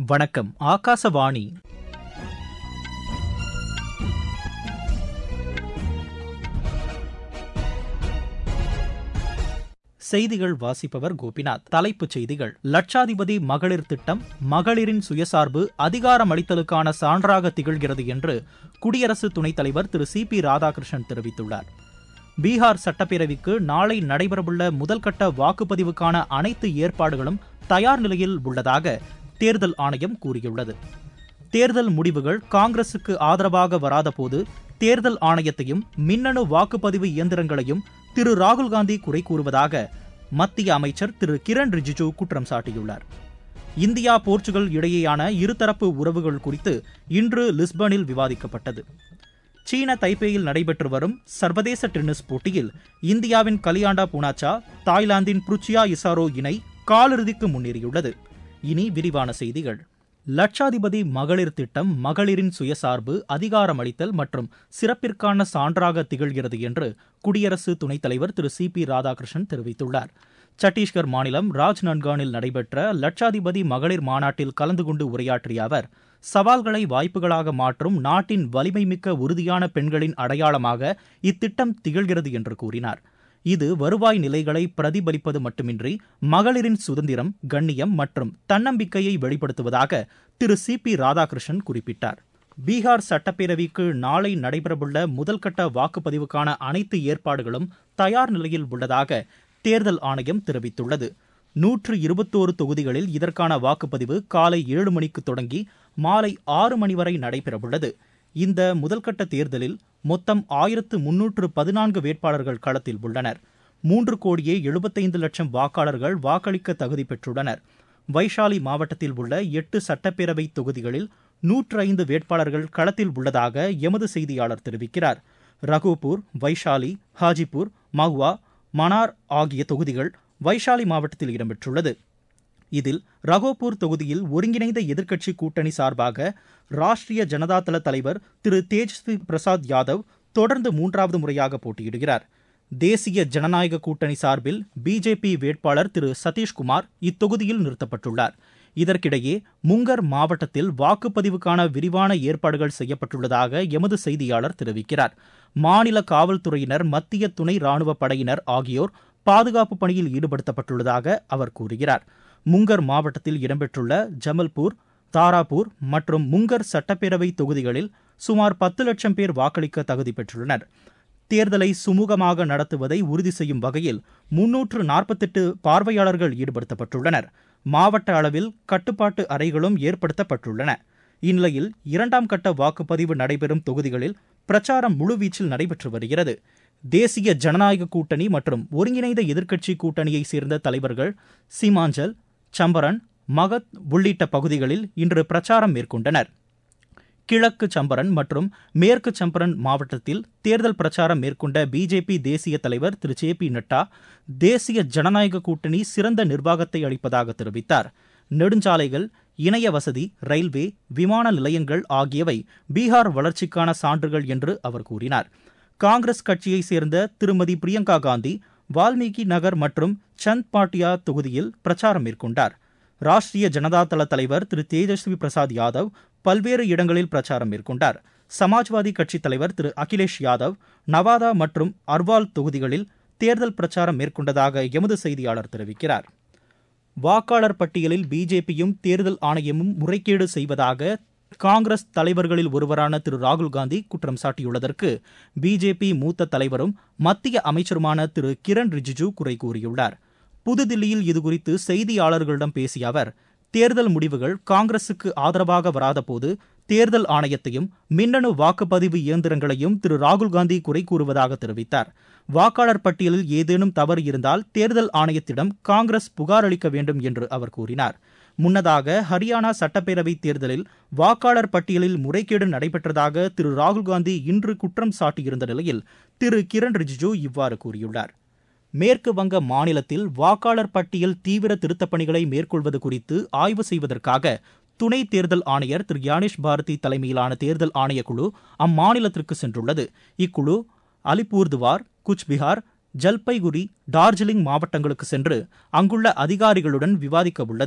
வணக்கம் ஆகாசவாணி செய்திகள் வாசிப்பவர் கோபிநாத் தலைப்புச் செய்திகள் லட்சாதிபதி மகளிர் திட்டம் மகளிரின் சுயசார்பு அதிகாரமளித்தலுக்கான சான்றாக திகழ்கிறது என்று குடியரசு துணைத் தலைவர் திரு சி பி ராதாகிருஷ்ணன் தெரிவித்துள்ளார் பீகார் சட்டப்பேரவைக்கு நாளை நடைபெறவுள்ள முதல்கட்ட வாக்குப்பதிவுக்கான அனைத்து ஏற்பாடுகளும் தயார் நிலையில் உள்ளதாக தேர்தல் ஆணையம் கூறியுள்ளது தேர்தல் முடிவுகள் காங்கிரசுக்கு ஆதரவாக வராதபோது தேர்தல் ஆணையத்தையும் மின்னணு வாக்குப்பதிவு இயந்திரங்களையும் திரு ராகுல்காந்தி குறை கூறுவதாக மத்திய அமைச்சர் திரு கிரண் ரிஜிஜு குற்றம் சாட்டியுள்ளார் இந்தியா போர்ச்சுகல் இடையேயான இருதரப்பு உறவுகள் குறித்து இன்று லிஸ்பனில் விவாதிக்கப்பட்டது சீன தைப்பேயில் நடைபெற்று வரும் சர்வதேச டென்னிஸ் போட்டியில் இந்தியாவின் கலியாண்டா பூனாச்சா தாய்லாந்தின் புருச்சியா இசாரோ இணை காலிறுதிக்கு முன்னேறியுள்ளது இனி விரிவான செய்திகள் லட்சாதிபதி மகளிர் திட்டம் மகளிரின் சுயசார்பு அதிகாரமளித்தல் மற்றும் சிறப்பிற்கான சான்றாக திகழ்கிறது என்று குடியரசு துணைத் தலைவர் திரு சி பி ராதாகிருஷ்ணன் தெரிவித்துள்ளார் சத்தீஸ்கர் மாநிலம் ராஜ்நன்கானில் நடைபெற்ற லட்சாதிபதி மகளிர் மாநாட்டில் கலந்து கொண்டு உரையாற்றிய அவர் சவால்களை வாய்ப்புகளாக மாற்றும் நாட்டின் வலிமைமிக்க உறுதியான பெண்களின் அடையாளமாக இத்திட்டம் திகழ்கிறது என்று கூறினார் இது வருவாய் நிலைகளை பிரதிபலிப்பது மட்டுமின்றி மகளிரின் சுதந்திரம் கண்ணியம் மற்றும் தன்னம்பிக்கையை வெளிப்படுத்துவதாக திரு சி பி ராதாகிருஷ்ணன் குறிப்பிட்டார் பீகார் சட்டப்பேரவைக்கு நாளை நடைபெறவுள்ள முதல்கட்ட வாக்குப்பதிவுக்கான அனைத்து ஏற்பாடுகளும் தயார் நிலையில் உள்ளதாக தேர்தல் ஆணையம் தெரிவித்துள்ளது நூற்று இருபத்தோரு தொகுதிகளில் இதற்கான வாக்குப்பதிவு காலை ஏழு மணிக்கு தொடங்கி மாலை ஆறு மணி வரை நடைபெறவுள்ளது இந்த முதல்கட்ட தேர்தலில் மொத்தம் ஆயிரத்து முன்னூற்று பதினான்கு வேட்பாளர்கள் களத்தில் உள்ளனர் மூன்று கோடியே எழுபத்தைந்து லட்சம் வாக்காளர்கள் வாக்களிக்க தகுதி பெற்றுள்ளனர் வைஷாலி மாவட்டத்தில் உள்ள எட்டு சட்டப்பேரவை தொகுதிகளில் நூற்று ஐந்து வேட்பாளர்கள் களத்தில் உள்ளதாக எமது செய்தியாளர் தெரிவிக்கிறார் ரகூபூர் வைஷாலி ஹாஜிபூர் மஹ்வா மனார் ஆகிய தொகுதிகள் வைஷாலி மாவட்டத்தில் இடம்பெற்றுள்ளது இதில் ரகோபூர் தொகுதியில் ஒருங்கிணைந்த எதிர்க்கட்சி கூட்டணி சார்பாக ராஷ்டிரிய ஜனதாதள தலைவர் திரு தேஜஸ்வி பிரசாத் யாதவ் தொடர்ந்து மூன்றாவது முறையாக போட்டியிடுகிறார் தேசிய ஜனநாயக கூட்டணி சார்பில் பிஜேபி வேட்பாளர் திரு சதீஷ்குமார் இத்தொகுதியில் நிறுத்தப்பட்டுள்ளார் இதற்கிடையே முங்கர் மாவட்டத்தில் வாக்குப்பதிவுக்கான விரிவான ஏற்பாடுகள் செய்யப்பட்டுள்ளதாக எமது செய்தியாளர் தெரிவிக்கிறார் மாநில காவல்துறையினர் மத்திய துணை ராணுவ படையினர் ஆகியோர் பாதுகாப்பு பணியில் ஈடுபடுத்தப்பட்டுள்ளதாக அவர் கூறுகிறார் முங்கர் மாவட்டத்தில் இடம்பெற்றுள்ள ஜமல்பூர் தாராபூர் மற்றும் முங்கர் சட்டப்பேரவை தொகுதிகளில் சுமார் பத்து லட்சம் பேர் வாக்களிக்க தகுதி பெற்றுள்ளனர் தேர்தலை சுமூகமாக நடத்துவதை உறுதி செய்யும் வகையில் முன்னூற்று நாற்பத்தெட்டு பார்வையாளர்கள் ஈடுபடுத்தப்பட்டுள்ளனர் மாவட்ட அளவில் கட்டுப்பாட்டு அறைகளும் ஏற்படுத்தப்பட்டுள்ளன இந்நிலையில் இரண்டாம் கட்ட வாக்குப்பதிவு நடைபெறும் தொகுதிகளில் பிரச்சாரம் முழுவீச்சில் நடைபெற்று வருகிறது தேசிய ஜனநாயக கூட்டணி மற்றும் ஒருங்கிணைந்த எதிர்க்கட்சி கூட்டணியைச் சேர்ந்த தலைவர்கள் சீமாஞ்சல் சம்பரன் மகத் உள்ளிட்ட பகுதிகளில் இன்று பிரச்சாரம் மேற்கொண்டனர் கிழக்கு சம்பரன் மற்றும் மேற்கு சம்பரன் மாவட்டத்தில் தேர்தல் பிரச்சாரம் மேற்கொண்ட பிஜேபி தேசிய தலைவர் திரு ஜே பி நட்டா தேசிய ஜனநாயக கூட்டணி சிறந்த நிர்வாகத்தை அளிப்பதாக தெரிவித்தார் நெடுஞ்சாலைகள் இணைய வசதி ரயில்வே விமான நிலையங்கள் ஆகியவை பீகார் வளர்ச்சிக்கான சான்றுகள் என்று அவர் கூறினார் காங்கிரஸ் கட்சியைச் சேர்ந்த திருமதி பிரியங்கா காந்தி வால்மீகி நகர் மற்றும் சந்த் பாட்டியா தொகுதியில் பிரச்சாரம் மேற்கொண்டார் ராஷ்டிரிய ஜனதாதள தலைவர் திரு தேஜஸ்வி பிரசாத் யாதவ் பல்வேறு இடங்களில் பிரச்சாரம் மேற்கொண்டார் சமாஜ்வாதி கட்சித் தலைவர் திரு அகிலேஷ் யாதவ் நவாதா மற்றும் அர்வால் தொகுதிகளில் தேர்தல் பிரச்சாரம் மேற்கொண்டதாக எமது செய்தியாளர் தெரிவிக்கிறார் வாக்காளர் பட்டியலில் பிஜேபியும் தேர்தல் ஆணையமும் முறைகேடு செய்வதாக காங்கிரஸ் தலைவர்களில் ஒருவரான திரு ராகுல்காந்தி குற்றம் சாட்டியுள்ளதற்கு பிஜேபி மூத்த தலைவரும் மத்திய அமைச்சருமான திரு கிரண் ரிஜிஜு குறை கூறியுள்ளார் புதுதில்லியில் இதுகுறித்து செய்தியாளர்களிடம் பேசிய அவர் தேர்தல் முடிவுகள் காங்கிரசுக்கு ஆதரவாக வராதபோது தேர்தல் ஆணையத்தையும் மின்னணு வாக்குப்பதிவு இயந்திரங்களையும் திரு ராகுல்காந்தி குறை கூறுவதாக தெரிவித்தார் வாக்காளர் பட்டியலில் ஏதேனும் தவறு இருந்தால் தேர்தல் ஆணையத்திடம் காங்கிரஸ் புகார் அளிக்க வேண்டும் என்று அவர் கூறினார் முன்னதாக ஹரியானா சட்டப்பேரவை தேர்தலில் வாக்காளர் பட்டியலில் முறைகேடு நடைபெற்றதாக திரு ராகுல்காந்தி இன்று குற்றம் சாட்டியிருந்த நிலையில் திரு கிரண் ரிஜிஜு இவ்வாறு கூறியுள்ளார் மேற்கு வங்க மாநிலத்தில் வாக்காளர் பட்டியல் தீவிர திருத்தப் பணிகளை மேற்கொள்வது குறித்து ஆய்வு செய்வதற்காக துணை தேர்தல் ஆணையர் திரு யானேஷ் பாரதி தலைமையிலான தேர்தல் ஆணையக்குழு அம்மாநிலத்திற்கு சென்றுள்ளது இக்குழு அலிப்பூர்துவார் குச்பிஹார் ஜல்பைகுரி டார்ஜிலிங் மாவட்டங்களுக்கு சென்று அங்குள்ள அதிகாரிகளுடன் விவாதிக்க உள்ளது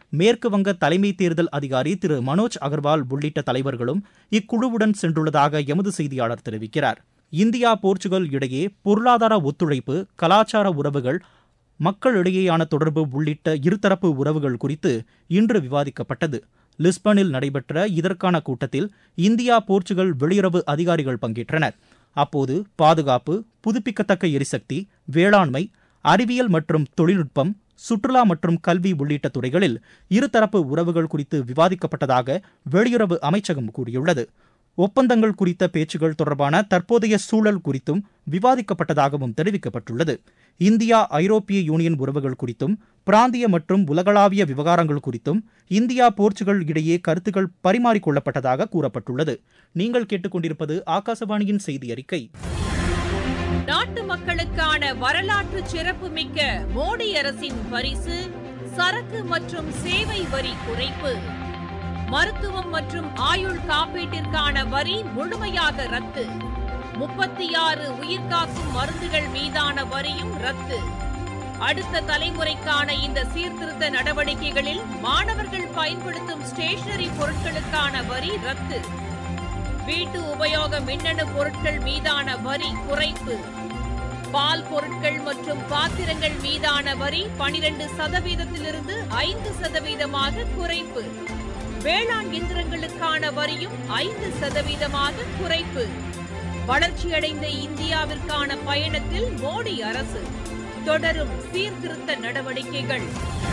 மேற்கு வங்க தலைமை தேர்தல் அதிகாரி திரு மனோஜ் அகர்வால் உள்ளிட்ட தலைவர்களும் இக்குழுவுடன் சென்றுள்ளதாக எமது செய்தியாளர் தெரிவிக்கிறார் இந்தியா போர்ச்சுகல் இடையே பொருளாதார ஒத்துழைப்பு கலாச்சார உறவுகள் மக்களிடையேயான தொடர்பு உள்ளிட்ட இருதரப்பு உறவுகள் குறித்து இன்று விவாதிக்கப்பட்டது லிஸ்பனில் நடைபெற்ற இதற்கான கூட்டத்தில் இந்தியா போர்ச்சுகல் வெளியுறவு அதிகாரிகள் பங்கேற்றனர் அப்போது பாதுகாப்பு புதுப்பிக்கத்தக்க எரிசக்தி வேளாண்மை அறிவியல் மற்றும் தொழில்நுட்பம் சுற்றுலா மற்றும் கல்வி உள்ளிட்ட துறைகளில் இருதரப்பு உறவுகள் குறித்து விவாதிக்கப்பட்டதாக வெளியுறவு அமைச்சகம் கூறியுள்ளது ஒப்பந்தங்கள் குறித்த பேச்சுகள் தொடர்பான தற்போதைய சூழல் குறித்தும் விவாதிக்கப்பட்டதாகவும் தெரிவிக்கப்பட்டுள்ளது இந்தியா ஐரோப்பிய யூனியன் உறவுகள் குறித்தும் பிராந்திய மற்றும் உலகளாவிய விவகாரங்கள் குறித்தும் இந்தியா போர்ச்சுகல் இடையே கருத்துக்கள் பரிமாறிக்கொள்ளப்பட்டதாக கூறப்பட்டுள்ளது நீங்கள் கேட்டுக்கொண்டிருப்பது ஆகாசவாணியின் செய்தி அறிக்கை நாட்டு மக்களுக்கான வரலாற்று சிறப்புமிக்க மோடி அரசின் பரிசு சரக்கு மற்றும் சேவை வரி குறைப்பு மருத்துவம் மற்றும் ஆயுள் காப்பீட்டிற்கான வரி முழுமையாக ரத்து முப்பத்தி ஆறு உயிர்காக்கும் மருந்துகள் மீதான வரியும் ரத்து அடுத்த தலைமுறைக்கான இந்த சீர்திருத்த நடவடிக்கைகளில் மாணவர்கள் பயன்படுத்தும் ஸ்டேஷனரி பொருட்களுக்கான வரி ரத்து வீட்டு உபயோக மின்னணு பொருட்கள் மீதான வரி குறைப்பு பால் பொருட்கள் மற்றும் பாத்திரங்கள் மீதான வரி பனிரெண்டு சதவீதத்திலிருந்து ஐந்து சதவீதமாக குறைப்பு வேளாண் இயந்திரங்களுக்கான வரியும் ஐந்து சதவீதமாக குறைப்பு வளர்ச்சியடைந்த இந்தியாவிற்கான பயணத்தில் மோடி அரசு தொடரும் சீர்திருத்த நடவடிக்கைகள்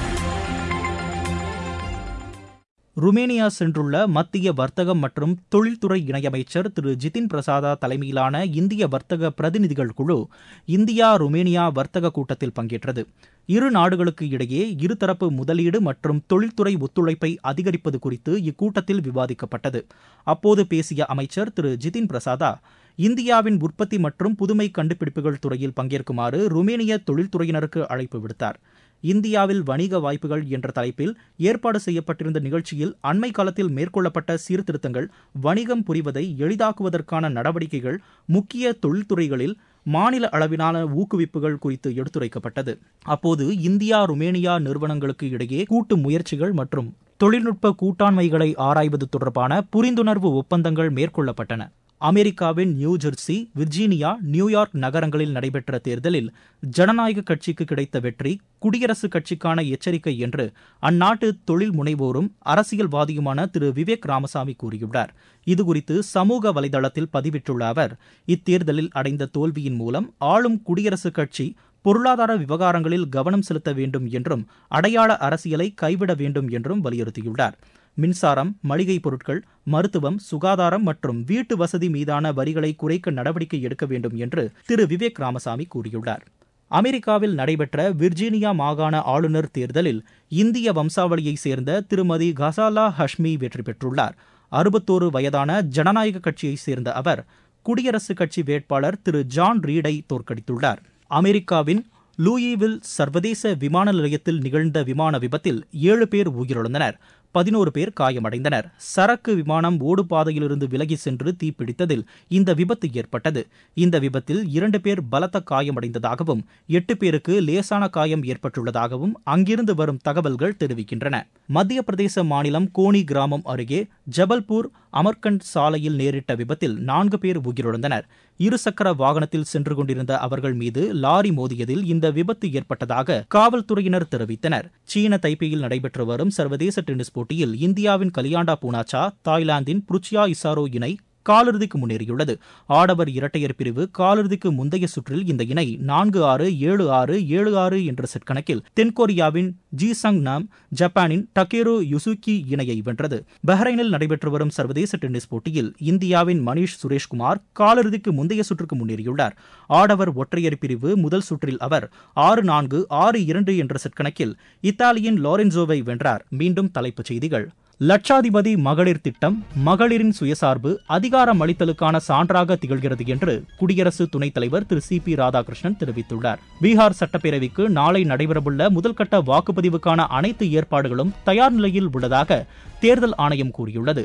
ருமேனியா சென்றுள்ள மத்திய வர்த்தகம் மற்றும் தொழில்துறை இணையமைச்சர் திரு ஜிதின் பிரசாதா தலைமையிலான இந்திய வர்த்தக பிரதிநிதிகள் குழு இந்தியா ருமேனியா வர்த்தக கூட்டத்தில் பங்கேற்றது இரு நாடுகளுக்கு இடையே இருதரப்பு முதலீடு மற்றும் தொழில்துறை ஒத்துழைப்பை அதிகரிப்பது குறித்து இக்கூட்டத்தில் விவாதிக்கப்பட்டது அப்போது பேசிய அமைச்சர் திரு ஜிதின் பிரசாதா இந்தியாவின் உற்பத்தி மற்றும் புதுமை கண்டுபிடிப்புகள் துறையில் பங்கேற்குமாறு ருமேனிய தொழில்துறையினருக்கு அழைப்பு விடுத்தார் இந்தியாவில் வணிக வாய்ப்புகள் என்ற தலைப்பில் ஏற்பாடு செய்யப்பட்டிருந்த நிகழ்ச்சியில் அண்மை காலத்தில் மேற்கொள்ளப்பட்ட சீர்திருத்தங்கள் வணிகம் புரிவதை எளிதாக்குவதற்கான நடவடிக்கைகள் முக்கிய தொழில்துறைகளில் மாநில அளவிலான ஊக்குவிப்புகள் குறித்து எடுத்துரைக்கப்பட்டது அப்போது இந்தியா ருமேனியா நிறுவனங்களுக்கு இடையே கூட்டு முயற்சிகள் மற்றும் தொழில்நுட்ப கூட்டாண்மைகளை ஆராய்வது தொடர்பான புரிந்துணர்வு ஒப்பந்தங்கள் மேற்கொள்ளப்பட்டன அமெரிக்காவின் நியூ ஜெர்சி விர்ஜீனியா நியூயார்க் நகரங்களில் நடைபெற்ற தேர்தலில் ஜனநாயக கட்சிக்கு கிடைத்த வெற்றி குடியரசுக் கட்சிக்கான எச்சரிக்கை என்று அந்நாட்டு தொழில் முனைவோரும் அரசியல்வாதியுமான திரு விவேக் ராமசாமி கூறியுள்ளார் இதுகுறித்து சமூக வலைதளத்தில் பதிவிட்டுள்ள அவர் இத்தேர்தலில் அடைந்த தோல்வியின் மூலம் ஆளும் குடியரசுக் கட்சி பொருளாதார விவகாரங்களில் கவனம் செலுத்த வேண்டும் என்றும் அடையாள அரசியலை கைவிட வேண்டும் என்றும் வலியுறுத்தியுள்ளார் மின்சாரம் மளிகை பொருட்கள் மருத்துவம் சுகாதாரம் மற்றும் வீட்டு வசதி மீதான வரிகளை குறைக்க நடவடிக்கை எடுக்க வேண்டும் என்று திரு விவேக் ராமசாமி கூறியுள்ளார் அமெரிக்காவில் நடைபெற்ற விர்ஜீனியா மாகாண ஆளுநர் தேர்தலில் இந்திய வம்சாவளியைச் சேர்ந்த திருமதி கசாலா ஹஷ்மி வெற்றி பெற்றுள்ளார் அறுபத்தோரு வயதான ஜனநாயக கட்சியைச் சேர்ந்த அவர் குடியரசுக் கட்சி வேட்பாளர் திரு ஜான் ரீடை தோற்கடித்துள்ளார் அமெரிக்காவின் லூயிவில் சர்வதேச விமான நிலையத்தில் நிகழ்ந்த விமான விபத்தில் ஏழு பேர் உயிரிழந்தனர் பதினோரு பேர் காயமடைந்தனர் சரக்கு விமானம் ஓடுபாதையிலிருந்து விலகி சென்று தீப்பிடித்ததில் இந்த விபத்து ஏற்பட்டது இந்த விபத்தில் இரண்டு பேர் பலத்த காயமடைந்ததாகவும் எட்டு பேருக்கு லேசான காயம் ஏற்பட்டுள்ளதாகவும் அங்கிருந்து வரும் தகவல்கள் தெரிவிக்கின்றன மத்திய பிரதேச மாநிலம் கோனி கிராமம் அருகே ஜபல்பூர் அமர்கண்ட் சாலையில் நேரிட்ட விபத்தில் நான்கு பேர் உயிரிழந்தனர் இருசக்கர வாகனத்தில் சென்று கொண்டிருந்த அவர்கள் மீது லாரி மோதியதில் இந்த விபத்து ஏற்பட்டதாக காவல்துறையினர் தெரிவித்தனர் சீன தைப்பேயில் நடைபெற்று வரும் சர்வதேச டென்னிஸ் போட்டியில் இந்தியாவின் கலியாண்டா பூனாச்சா தாய்லாந்தின் புருச்சியா இசாரோ இணை காலிறுதிக்கு முன்னேறியுள்ளது ஆடவர் இரட்டையர் பிரிவு காலிறுதிக்கு முந்தைய சுற்றில் இந்த இணை நான்கு ஆறு ஏழு ஆறு ஏழு ஆறு என்ற செட் கணக்கில் தென்கொரியாவின் ஜி சங் நாம் ஜப்பானின் டக்கேரு யுசுகி இணையை வென்றது பஹ்ரைனில் நடைபெற்று வரும் சர்வதேச டென்னிஸ் போட்டியில் இந்தியாவின் மணீஷ் சுரேஷ்குமார் காலிறுதிக்கு முந்தைய சுற்றுக்கு முன்னேறியுள்ளார் ஆடவர் ஒற்றையர் பிரிவு முதல் சுற்றில் அவர் ஆறு நான்கு ஆறு இரண்டு என்ற செட் கணக்கில் இத்தாலியின் லாரென்சோவை வென்றார் மீண்டும் தலைப்புச் செய்திகள் லட்சாதிபதி மகளிர் திட்டம் மகளிரின் சுயசார்பு அதிகாரம் அளித்தலுக்கான சான்றாக திகழ்கிறது என்று குடியரசு துணைத் தலைவர் திரு சி பி ராதாகிருஷ்ணன் தெரிவித்துள்ளார் பீகார் சட்டப்பேரவைக்கு நாளை நடைபெறவுள்ள முதல்கட்ட வாக்குப்பதிவுக்கான அனைத்து ஏற்பாடுகளும் தயார் நிலையில் உள்ளதாக தேர்தல் ஆணையம் கூறியுள்ளது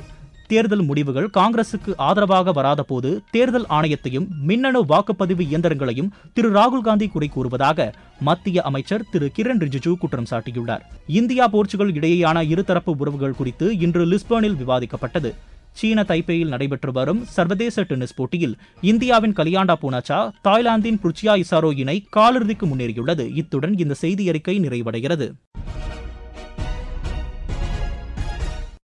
தேர்தல் முடிவுகள் காங்கிரசுக்கு ஆதரவாக வராதபோது தேர்தல் ஆணையத்தையும் மின்னணு வாக்குப்பதிவு இயந்திரங்களையும் திரு ராகுல் காந்தி குறை கூறுவதாக மத்திய அமைச்சர் திரு கிரண் ரிஜிஜு குற்றம் சாட்டியுள்ளார் இந்தியா போர்ச்சுகல் இடையேயான இருதரப்பு உறவுகள் குறித்து இன்று லிஸ்பர்னில் விவாதிக்கப்பட்டது சீன தைப்பேயில் நடைபெற்று வரும் சர்வதேச டென்னிஸ் போட்டியில் இந்தியாவின் கலியாண்டா பூனாச்சா தாய்லாந்தின் புர்ச்சியா இசாரோ இணை காலிறுதிக்கு முன்னேறியுள்ளது இத்துடன் இந்த செய்தி அறிக்கை நிறைவடைகிறது